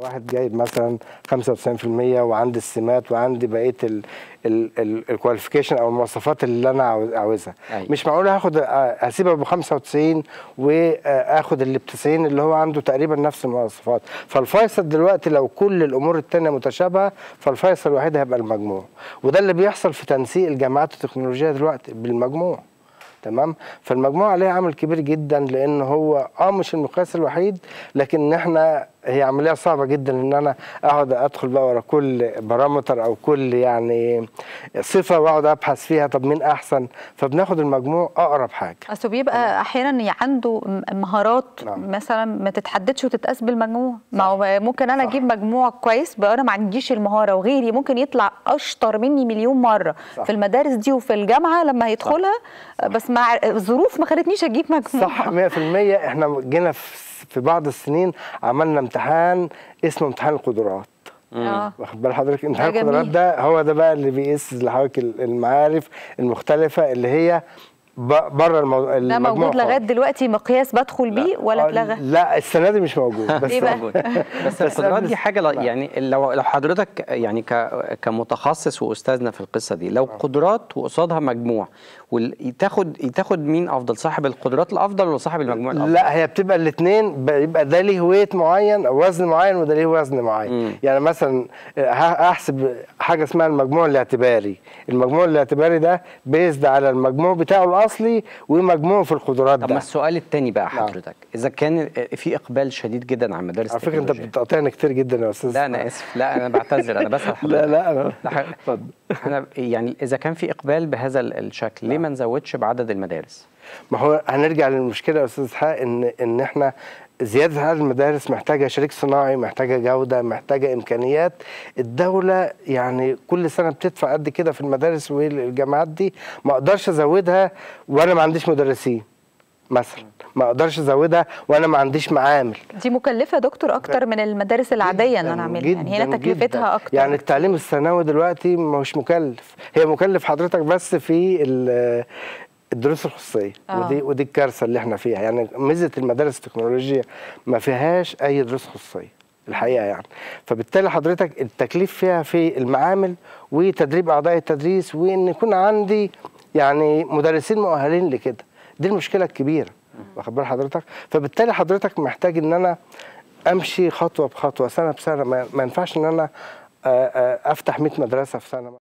واحد جايب مثلا 95% وعندي السمات وعندي بقيه الكواليفيكيشن او المواصفات اللي انا عاوز- عاوزها أيوة. مش معقول هاخد آه، هسيبها ب 95 واخد اللي ب 90 اللي هو عنده تقريبا نفس المواصفات فالفيصل دلوقتي لو كل الامور التانية متشابهه فالفيصل الوحيد هيبقى المجموع وده اللي بيحصل في تنسيق الجامعات التكنولوجيه دلوقتي بالمجموع تمام فالمجموع عليه عامل كبير جدا لان هو اه مش المقياس الوحيد لكن احنا هي عمليه صعبه جدا ان انا اقعد ادخل بقى ورا كل بارامتر او كل يعني صفه واقعد ابحث فيها طب مين احسن فبناخد المجموع اقرب حاجه اصل بيبقى احيانا عنده م- مهارات نعم. مثلا ما تتحددش وتتقاس بالمجموع ما هو ممكن انا اجيب مجموع كويس بقى انا ما عنديش المهاره وغيري ممكن يطلع اشطر مني مليون مره صح. في المدارس دي وفي الجامعه لما هيدخلها بس مع الظروف ما خلتنيش اجيب مجموع صح 100% احنا جينا في في بعض السنين عملنا امتحان اسمه امتحان القدرات اه واخد بال حضرتك امتحان ده القدرات جميل. ده هو ده بقى اللي بيقيس لحضرتك المعارف المختلفه اللي هي ب- بره المو... ده المجموع موجود لغايه خالص. دلوقتي مقياس بدخل بيه ولا آه، اتلغى لا السنه دي مش موجود بس إيه بقى؟ موجود بس بس القدرات قبل- دي حاجه لا- لا. يعني لو لو حضرتك يعني ك- كمتخصص واستاذنا في القصه دي لو قدرات وقصادها مجموع وتاخد تاخد مين افضل صاحب القدرات الافضل ولا صاحب المجموع الافضل لا هي بتبقى الاثنين بيبقى ده ليه ويت معين او وزن معين وده ليه وزن معين مم. يعني مثلا ه- هحسب حاجه اسمها المجموع الاعتباري المجموع الاعتباري ده بيزد على المجموع بتاعه الاصلي ومجموعه في القدرات طب ده ما السؤال الثاني بقى نعم. حضرتك اذا كان في اقبال شديد جدا على مدارس على فكره انت التكنولوجيا. بتقاطعني كتير جدا يا استاذ لا انا اسف لا انا بعتذر انا بسال حضرتك لا لا انا لا، ح- اتفضل انا يعني اذا كان في اقبال بهذا ال- الشكل ليه ما نزودش بعدد المدارس ما هو هنرجع للمشكله يا استاذ اسحاق ان ان احنا زياده عدد المدارس محتاجه شريك صناعي محتاجه جوده محتاجه امكانيات الدوله يعني كل سنه بتدفع قد كده في المدارس والجامعات دي ما اقدرش ازودها وانا ما عنديش مدرسين مثلا ما اقدرش ازودها وانا ما عنديش معامل دي مكلفه يا دكتور اكتر من المدارس العاديه ان انا اعملها يعني هنا جداً تكلفتها جداً. اكتر يعني التعليم الثانوي دلوقتي مش مكلف هي مكلف حضرتك بس في ال- الدروس الخصوصيه آه. ودي ودي الكارثه اللي احنا فيها يعني ميزه المدارس التكنولوجيه ما فيهاش اي دروس خصوصيه الحقيقه يعني فبالتالي حضرتك التكليف فيها في المعامل وتدريب اعضاء التدريس وان يكون عندي يعني مدرسين مؤهلين لكده دي المشكله الكبيره واخد بال حضرتك فبالتالي حضرتك محتاج ان انا امشي خطوه بخطوه سنه بسنه ما ما ينفعش ان انا آه، آه، افتح 100 مدرسه في سنه